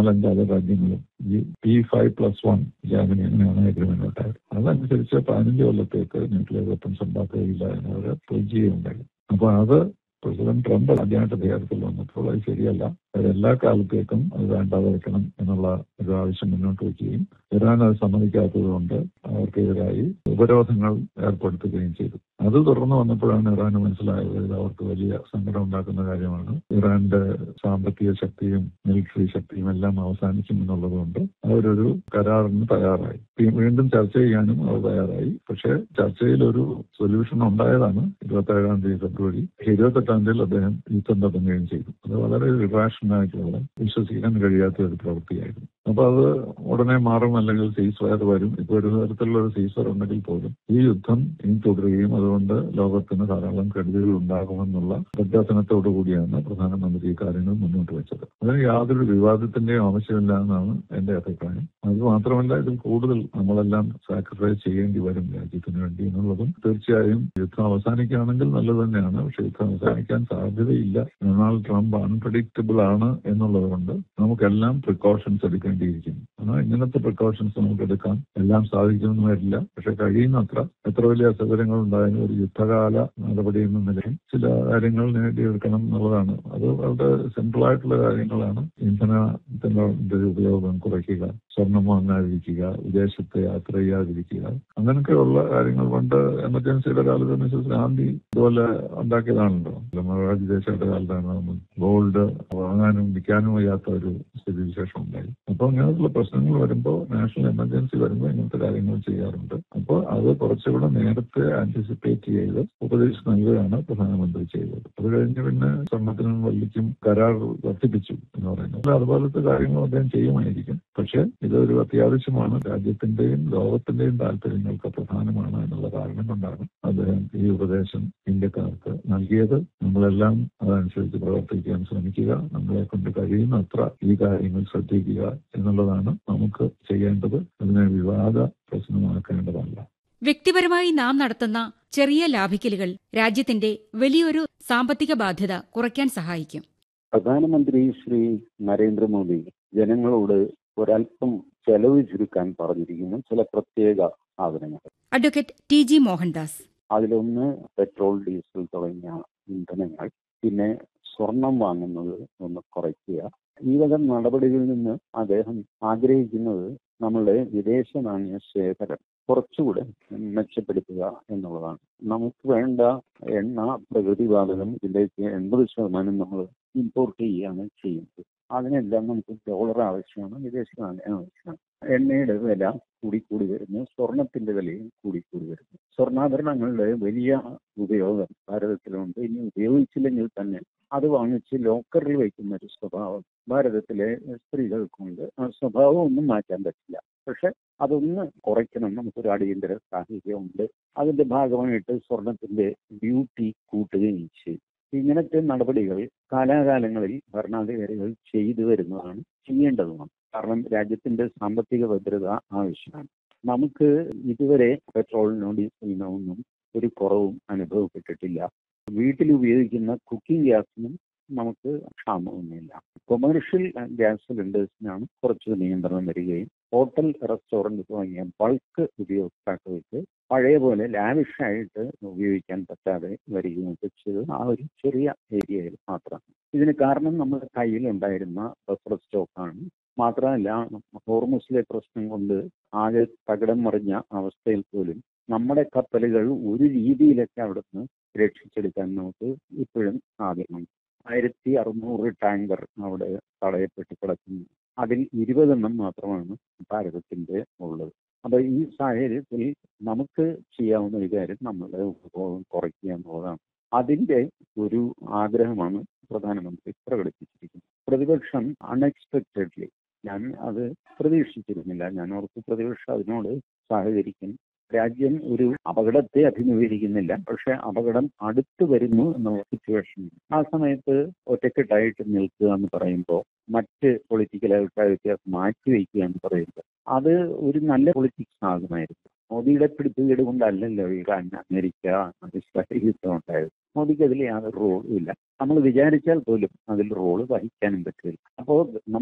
നാലഞ്ച് അതർ രാജ്യങ്ങളും ഈ P five plus one Germany അങ്ങനെയാണ് എഗ്രിമെന്റ് ഉണ്ടായത് അതനുസരിച്ച് പതിനഞ്ച് കൊല്ലത്തേക്ക് ന്യൂക്ലിയർ വെപ്പൺസ് ഉണ്ടാക്കുകയില്ല എന്നവർ പ്ലജ് ചെയ്യുന്നുണ്ടായി അപ്പൊ അത് പ്രസിഡന്റ് ട്രംപ് ആദ്യമായിട്ട് അധികാരത്തിൽ വന്നപ്പോൾ അത് ശരിയല്ല അത് എല്ലാ കാലത്തേക്കും അത് വേണ്ടാതെ വെക്കണം എന്നുള്ള ഒരു ആവശ്യം മുന്നോട്ട് വയ്ക്കുകയും ഇറാൻ അത് സമ്മതിക്കാത്തത് കൊണ്ട് അവർക്കെതിരായി ഉപരോധങ്ങൾ ഏർപ്പെടുത്തുകയും ചെയ്തു അത് തുടർന്ന് വന്നപ്പോഴാണ് ഇറാന് മനസ്സിലായത് ഇത് അവർക്ക് വലിയ സങ്കടം ഉണ്ടാക്കുന്ന കാര്യമാണ് ഇറാന്റെ സാമ്പത്തിക ശക്തിയും മിലിറ്ററി ശക്തിയും എല്ലാം അവസാനിക്കും എന്നുള്ളത് കൊണ്ട് അവരൊരു കരാറിന് തയ്യാറായി പി- വീണ്ടും ചർച്ച ചെയ്യാനും അവർ തയ്യാറായി പക്ഷേ ചർച്ചയിൽ ഒരു സൊല്യൂഷൻ ഉണ്ടായതാണ് ഇരുപത്തി ഏഴാം തീയതി ഫെബ്രുവരി ഇരുപത്തെട്ടാം തീയതി അദ്ദേഹം യുദ്ധം തുടങ്ങുകയും ചെയ്തു അത് വളരെ ഇറാഷണൽ ആയിട്ടുള്ള വിശ്വസിക്കാൻ കഴിയാത്ത ഒരു പ്രവൃത്തിയായിരുന്നു അപ്പൊ അത് ഉടനെ മാറും അല്ലെങ്കിൽ സീസ് ഫയർ വരും ഇപ്പൊ ഒരു തരത്തിലുള്ള ഒരു സീസ് ഫയർ ഉണ്ടെങ്കിൽ പോലും ഈ യുദ്ധം ഇനി തുടരുകയും അതുകൊണ്ട് ലോകത്തിന് ധാരാളം കെടുതികൾ ഉണ്ടാകുമെന്നുള്ള പ്രഖ്യാപനത്തോടു കൂടിയാണ് പ്രധാനമന്ത്രി ഈ കാര്യങ്ങൾ മുന്നോട്ട് വെച്ചത് അതിന് യാതൊരു വിവാദത്തിന്റെയും ആവശ്യമില്ല എന്നാണ് എന്റെ അഭിപ്രായം അത് മാത്രമല്ല ഇതിൽ കൂടുതൽ നമ്മളെല്ലാം സാക്രിഫൈസ് ചെയ്യേണ്ടി വരും രാജ്യത്തിന് വേണ്ടി എന്നുള്ളതും തീർച്ചയായും യുദ്ധം അവസാനിക്കുകയാണെങ്കിൽ നല്ലത് തന്നെയാണ് പക്ഷെ യുദ്ധം അവസാനിക്കാൻ സാധ്യതയില്ല ഡൊണാൾഡ് ട്രംപ് അൺപ്രഡിക്റ്റബിൾ ആണ് എന്നുള്ളത് കൊണ്ട് നമുക്കെല്ലാം പ്രിക്കോഷൻസ് എടുക്കേണ്ടിയിരിക്കുന്നു എന്നാൽ ഇങ്ങനത്തെ പ്രിക്കോഷൻസ് നമുക്ക് എടുക്കാം എല്ലാം സാധിക്കുമെന്ന് വരില്ല പക്ഷെ കഴിയുന്നത്ര എത്ര വലിയ അസൗകര്യങ്ങൾ ഉണ്ടായാലും ഒരു യുദ്ധകാല നടപടി എന്ന നിലയിൽ ചില കാര്യങ്ങൾ നേടിയെടുക്കണം എന്നുള്ളതാണ് അത് വളരെ സിമ്പിൾ ആയിട്ടുള്ള കാര്യങ്ങളാണ് ഇന്ധനത്തിന്റെ ഉപയോഗം കുറയ്ക്കുക സ്വർണം വാങ്ങാതിരിക്കുക വിദേശത്ത് യാത്ര ചെയ്യാതിരിക്കുക അങ്ങനെയൊക്കെയുള്ള കാര്യങ്ങൾ കൊണ്ട് എമർജൻസിയുടെ കാലത്ത് മിസസ് ഗാന്ധി ഇതുപോലെ ഉണ്ടാക്കിയതാണല്ലോ മഹാരാജ് ദേശയുടെ കാലത്താണ് ഗോൾഡ് വാങ്ങാനും വിൽക്കാനും വയ്യാത്ത ഒരു സ്ഥിതിവിശേഷം ഉണ്ടായി അപ്പോൾ അങ്ങനെയുള്ള പ്രശ്നങ്ങൾ വരുമ്പോൾ നാഷണൽ എമർജൻസി വരുമ്പോൾ ഇങ്ങനത്തെ കാര്യങ്ങൾ ചെയ്യാറുണ്ട് അപ്പോൾ അത് കുറച്ചുകൂടെ നേരത്തെ ആന്റിസിപ്പേറ്റ് ചെയ്ത് ഉപദേശം നൽകുകയാണ് പ്രധാനമന്ത്രി ചെയ്തത് അത് കഴിഞ്ഞ് പിന്നെ സ്വർണത്തിനും വള്ളിക്കും കരാർ വർദ്ധിപ്പിച്ചു എന്ന് പറയുന്നത് അതുപോലത്തെ കാര്യങ്ങൾ അദ്ദേഹം ചെയ്യുമായിരിക്കും പക്ഷേ ഇതൊരു അത്യാവശ്യമാണ് രാജ്യത്തിന്റെയും ലോകത്തിന്റെയും താല്പര്യങ്ങൾക്ക് പ്രധാനമാണ് എന്നുള്ള കാരണം കൊണ്ടാണ് അദ്ദേഹം ഈ ഉപദേശം ഇന്ത്യക്കാർക്ക് നൽകിയത് നമ്മളെല്ലാം അതനുസരിച്ച് പ്രവർത്തിക്കാൻ ശ്രമിക്കുക നമ്മളെ കൊണ്ട് കഴിയുന്നത്ര ഈ കാര്യങ്ങൾ ശ്രദ്ധിക്കുക എന്നുള്ളതാണ് നമുക്ക് ചെയ്യേണ്ടത് അതിനെ വിവാദ പ്രശ്നമാക്കേണ്ടതല്ല വ്യക്തിപരമായി നാം നടത്തുന്ന ചെറിയ ലാഭിക്കലുകൾ രാജ്യത്തിന്റെ വലിയൊരു സാമ്പത്തിക ബാധ്യത കുറയ്ക്കാൻ സഹായിക്കും പ്രധാനമന്ത്രി ശ്രീ നരേന്ദ്രമോദി ജനങ്ങളോട് ഒരല്പം ചെലവ് ചുരുക്കാൻ പറഞ്ഞിരിക്കുന്നു ചില പ്രത്യേക സാധനങ്ങൾ അഡ്വക്കേറ്റ് ടി ജി മോഹൻദാസ് അതിലൊന്ന് പെട്രോൾ ഡീസൽ തുടങ്ങിയ ഇന്ധനങ്ങൾ പിന്നെ സ്വർണം വാങ്ങുന്നത് ഒന്ന് കുറയ്ക്കുക ഈ വക നടപടികളിൽ നിന്ന് അദ്ദേഹം ആഗ്രഹിക്കുന്നത് നമ്മളുടെ വിദേശ നാണ്യ ശേഖരം കുറച്ചുകൂടെ മെച്ചപ്പെടുത്തുക എന്നുള്ളതാണ് നമുക്ക് വേണ്ട എണ്ണ പ്രകൃതിവാതകം ഇതിലേക്ക് എൺപത് ശതമാനം നമ്മൾ ഇമ്പോർട്ട് ചെയ്യുകയാണ് ചെയ്യുന്നത് അതിനെല്ലാം നമുക്ക് ഡോളർ ആവശ്യമാണ് വിദേശ നാണ്യം ആവശ്യമാണ് എണ്ണയുടെ വില കൂടിക്കൂടി വരുന്നു സ്വർണത്തിന്റെ വിലയും കൂടിക്കൂടി വരുന്നു സ്വർണ്ണാഭരണങ്ങളുടെ വലിയ ഉപയോഗം ഭാരതത്തിലുണ്ട് ഇനി ഉപയോഗിച്ചില്ലെങ്കിൽ തന്നെ അത് വാങ്ങിച്ച് ലോക്കറിൽ വയ്ക്കുന്ന ഒരു സ്വഭാവം ഭാരതത്തിലെ സ്ത്രീകൾക്കുണ്ട് ആ സ്വഭാവം ഒന്നും മാറ്റാൻ പറ്റില്ല പക്ഷെ അതൊന്ന് കുറയ്ക്കണം നമുക്കൊരു അടിയന്തര സാഹചര്യമുണ്ട് അതിന്റെ ഭാഗമായിട്ട് സ്വർണത്തിന്റെ ഡ്യൂട്ടി കൂട്ടുകയും ചെയ്യും ഇങ്ങനത്തെ നടപടികൾ കാലാകാലങ്ങളിൽ ഭരണാധികാരികൾ ചെയ്തു വരുന്നതാണ് ചെയ്യേണ്ടതുമാണ് കാരണം രാജ്യത്തിന്റെ സാമ്പത്തിക ഭദ്രത ആവശ്യമാണ് നമുക്ക് ഇതുവരെ പെട്രോളിനോ ഡീസലിനോ ഒന്നും ഒരു കുറവും അനുഭവപ്പെട്ടിട്ടില്ല വീട്ടിൽ ഉപയോഗിക്കുന്ന കുക്കിംഗ് ഗ്യാസിനും നമുക്ക് ക്ഷാമമൊന്നുമില്ല കൊമേഴ്ഷ്യൽ ഗ്യാസ് സിലിണ്ടേഴ്സിനാണ് കുറച്ച് നിയന്ത്രണം വരികയും ഹോട്ടൽ റെസ്റ്റോറന്റ് തുടങ്ങിയ ബൾക്ക് ഉപയോക്താക്കൾക്ക് പഴയ പോലെ ലാവിഷായിട്ട് ഉപയോഗിക്കാൻ പറ്റാതെ വരികയും ഒക്കെ ചെയ്തത് ആ ഒരു ചെറിയ ഏരിയയിൽ മാത്രമാണ് ഇതിന് കാരണം നമ്മുടെ കയ്യിൽ ഉണ്ടായിരുന്ന ബഫർ സ്റ്റോക്കാണ് മാത്രമല്ല ഹോർമുസിലെ പ്രശ്നം കൊണ്ട് ആകെ തകിടം മറിഞ്ഞ അവസ്ഥയിൽ പോലും നമ്മുടെ കപ്പലുകൾ ഒരു രീതിയിലൊക്കെ അവിടുന്ന് രക്ഷിച്ചെടുക്കാൻ നമുക്ക് ഇപ്പോഴും സാധ്യമാണ് ആയിരത്തി അറുന്നൂറ് ടാങ്കർ അവിടെ തടയപ്പെട്ട് കിടക്കുന്നു അതിൽ ഇരുപതെണ്ണം മാത്രമാണ് ഭാരതത്തിന്റെ ഉള്ളത് അപ്പൊ ഈ സാഹചര്യത്തിൽ നമുക്ക് ചെയ്യാവുന്ന ഒരു കാര്യം നമ്മളുടെ ഉപഭോഗം കുറയ്ക്കുക എന്നുള്ളതാണ് അതിന്റെ ഒരു ആഗ്രഹമാണ് പ്രധാനമന്ത്രി പ്രകടിപ്പിച്ചിരിക്കുന്നത് പ്രതിപക്ഷം അൺഎക്സ്പെക്റ്റഡ്ലി ഞാൻ അത് പ്രതീക്ഷിച്ചിരുന്നില്ല ഞാൻ ഓർത്ത് പ്രതിപക്ഷം അതിനോട് സഹകരിക്കും രാജ്യം ഒരു അപകടത്തെ അഭിമുഖീകരിക്കുന്നില്ല പക്ഷെ അപകടം അടുത്ത് വരുന്നു എന്നുള്ള സിറ്റുവേഷൻ ആ സമയത്ത് ഒറ്റക്കെട്ടായിട്ട് നിൽക്കുക എന്ന് പറയുമ്പോൾ മറ്റ് പൊളിറ്റിക്കൽ അഭിപ്രായ വ്യത്യാസം മാറ്റിവെക്കുക എന്ന് പറയുമ്പോൾ അത് ഒരു നല്ല പൊളിറ്റിക്സ് ആകുമായിരുന്നു മോദിയുടെ പിടിപ്പുകേട് കൊണ്ടല്ലല്ലോ ഇറാൻ അമേരിക്ക ഇസ്രായേൽ യുദ്ധം ഉണ്ടായത് മോദിക്ക് അതിൽ യാതൊരു റോളും ഇല്ല നമ്മൾ വിചാരിച്ചാൽ പോലും അതിൽ റോള് വഹിക്കാനും പറ്റില്ല അപ്പോൾ